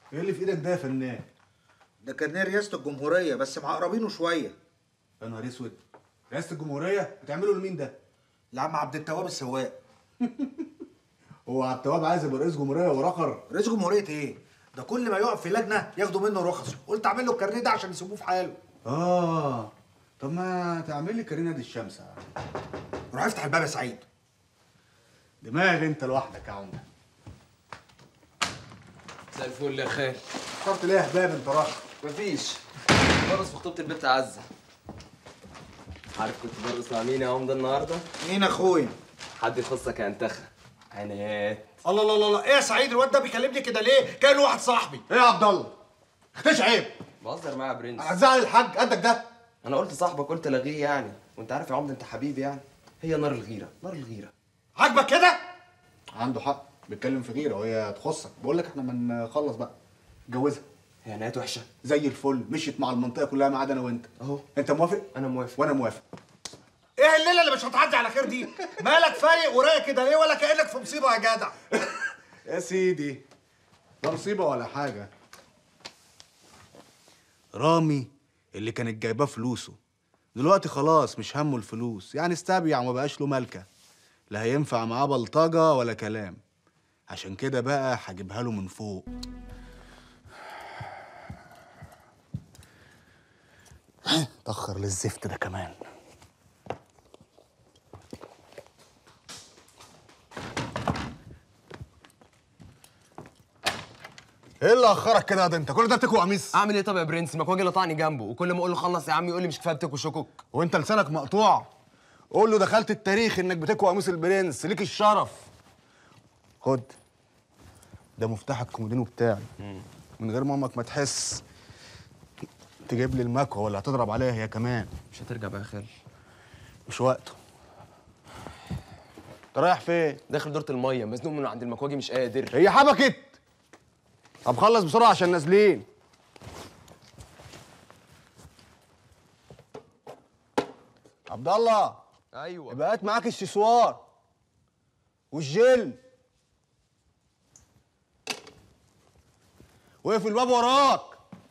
ايه اللي في ايدك ده يا فنان ده كان رئاسة الجمهورية بس معقربينه شوية يا نهار اسود رئاسه الجمهوريه بتعمله لمين ده العم عبد التواب السواق هو عبد التواب عايز يبقى رئيس جمهوريه ورقر رئيس جمهورية ايه؟ ده كل ما يقف في لجنة ياخدوا منه رخصه قلت اعمل له الكارنيه ده عشان يسيبوه في حاله اه طب ما تعمل لي كارينا دي الشمس يا عم. روح افتح الباب يا سعيد دماغ انت لوحدك يا عمده زي الفل يا خال اخترت ليه يا هباب انت راخر مفيش برقص في خطوبة البنت عزة عارف كنت برقص مع مين يا عمده النهارده؟ مين اخويا؟ حد يخصك يا انتخى عناد الله الله الله الله ايه يا سعيد الواد ده بيكلمني كده ليه؟ كان واحد صاحبي ايه يا عبد الله اختش عيب بهزر معاه يا برنس هتزعل الحاج قدك ده انا قلت صاحبك قلت الغيه يعني وانت عارف يا عمده انت حبيبي يعني هي نار الغيره نار الغيره عاجبك كده؟ عنده حق بيتكلم في غيره وهي تخصك بقول لك احنا ما نخلص بقى اتجوزها هي عناد وحشه زي الفل مشيت مع المنطقه كلها ما عدا انا وانت اهو انت موافق انا موافق وانا موافق ايه الليله اللي مش هتعدي على خير دي؟ مالك فايق ورايق كده ليه ولا كانك في مصيبه يا جدع؟ يا سيدي لا مصيبه ولا حاجه رامي اللي كانت جايباه فلوسه دلوقتي خلاص مش همه الفلوس يعني استبيع وما بقاش له ملكه لا هينفع معاه بلطجه ولا كلام عشان كده بقى هجيبها له من فوق طخر للزفت ده كمان ايه اللي اخرك كده ده انت كل ده بتكوي قميص اعمل ايه طب يا برنس المكواجي لطعني جنبه وكل ما اقول له خلص يا عم يقول لي مش كفايه بتكوي شكوك وانت لسانك مقطوع قول له دخلت التاريخ انك بتكوي قميص البرنس ليك الشرف خد ده مفتاح الكومودينو بتاعي من غير ما امك ما تحس تجيب لي المكوه ولا هتضرب عليها هي كمان مش هترجع بقى يا خال مش وقته انت رايح فين داخل دورة الميه مزنوق من عند المكواجي مش قادر هي حبكت طب خلص بسرعه عشان نازلين عبد الله ايوه يبقى هات معاك السسوار والجل وقف الباب وراك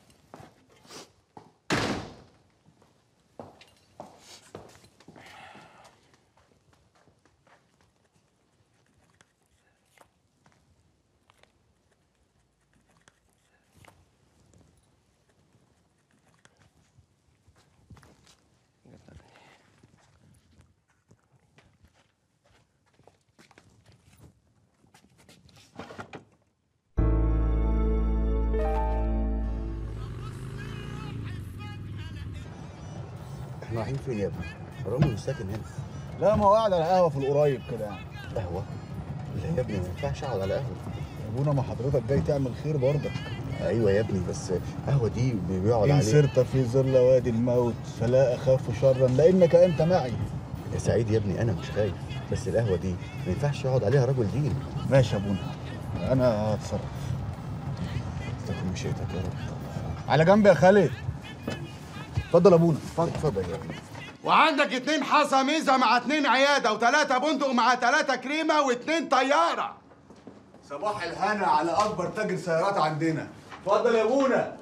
احنا رايحين فين يا ابني؟ رامي مش ساكن هنا لا ما هو قاعد على قهوه في القريب كده يعني قهوة؟ لا يا ابني ما ينفعش اقعد على قهوة ابونا ما حضرتك جاي تعمل خير برضك ايوه يا ابني بس قهوة دي بيقعد ان عليها سرت في ظل وادي الموت فلا اخاف شرا لانك انت معي يا سعيد يا ابني انا مش خايف بس القهوة دي ما ينفعش يقعد عليها رجل دين ماشي يا ابونا انا هتصرف استغفر مشيتك يا رب على جنب يا خالد اتفضل يا ابونا اتفضل اتفضل يا ابني وعندك اتنين حصى ميزه مع اتنين عياده وتلاته بندق مع تلاته كريمه واتنين طياره صباح الهنا على اكبر تاجر سيارات عندنا اتفضل يا ابونا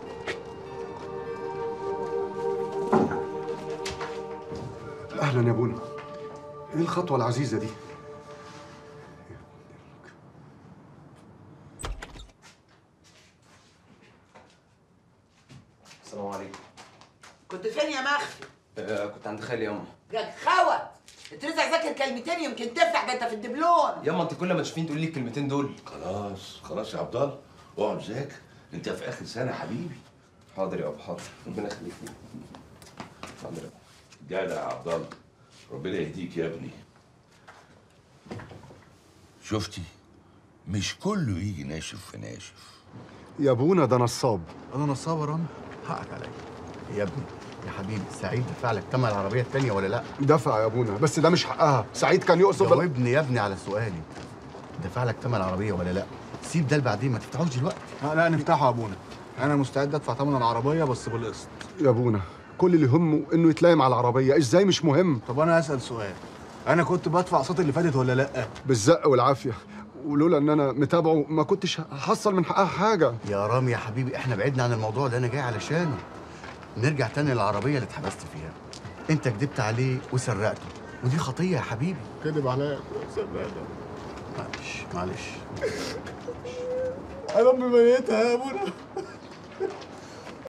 اهلا يا ابونا ايه الخطوه العزيزه دي السلام عليكم كنت فين يا مخفي؟ آه كنت عند خالي ياما جاك خوت اترزع ذاكر كلمتين يمكن تفتح ده انت في الدبلون ياما انت كل ما تشوفيني تقولي لي الكلمتين دول خلاص خلاص يا عبد الله اقعد ذاكر انت في اخر سنه يا حبيبي حاضر يا ابو حاضر ربنا يخليك لي حاضر يا أبو. جدع يا عبد الله ربنا يهديك يا ابني شفتي مش كله يجي ناشف في ناشف يا ابونا ده نصاب انا نصاب يا رامي حقك عليا يا ابني يا حبيبي سعيد دفع لك تمن العربية التانية ولا لا؟ دفع يا ابونا بس ده مش حقها سعيد كان يقصد ال- جاوبني يا ابني على سؤالي دفع لك تمن العربية ولا لا؟ سيب ده لبعدين ما تفتحوش دلوقتي لا لا نفتحه يا ابونا انا مستعد ادفع ثمن العربيه بس بالقسط يا ابونا كل اللي يهمه انه يتلاقي مع العربيه ازاي مش مهم طب انا هسال سؤال انا كنت بدفع قسط اللي فاتت ولا لا بالزق والعافيه ولولا ان انا متابعه ما كنتش هحصل من حقها حاجه يا رامي يا حبيبي احنا بعدنا عن الموضوع اللي انا جاي علشانه نرجع تاني للعربيه اللي اتحبست فيها انت كدبت عليه وسرقته ودي خطيه يا حبيبي كذب عليا معلش معلش انا امي ميتها يا ابونا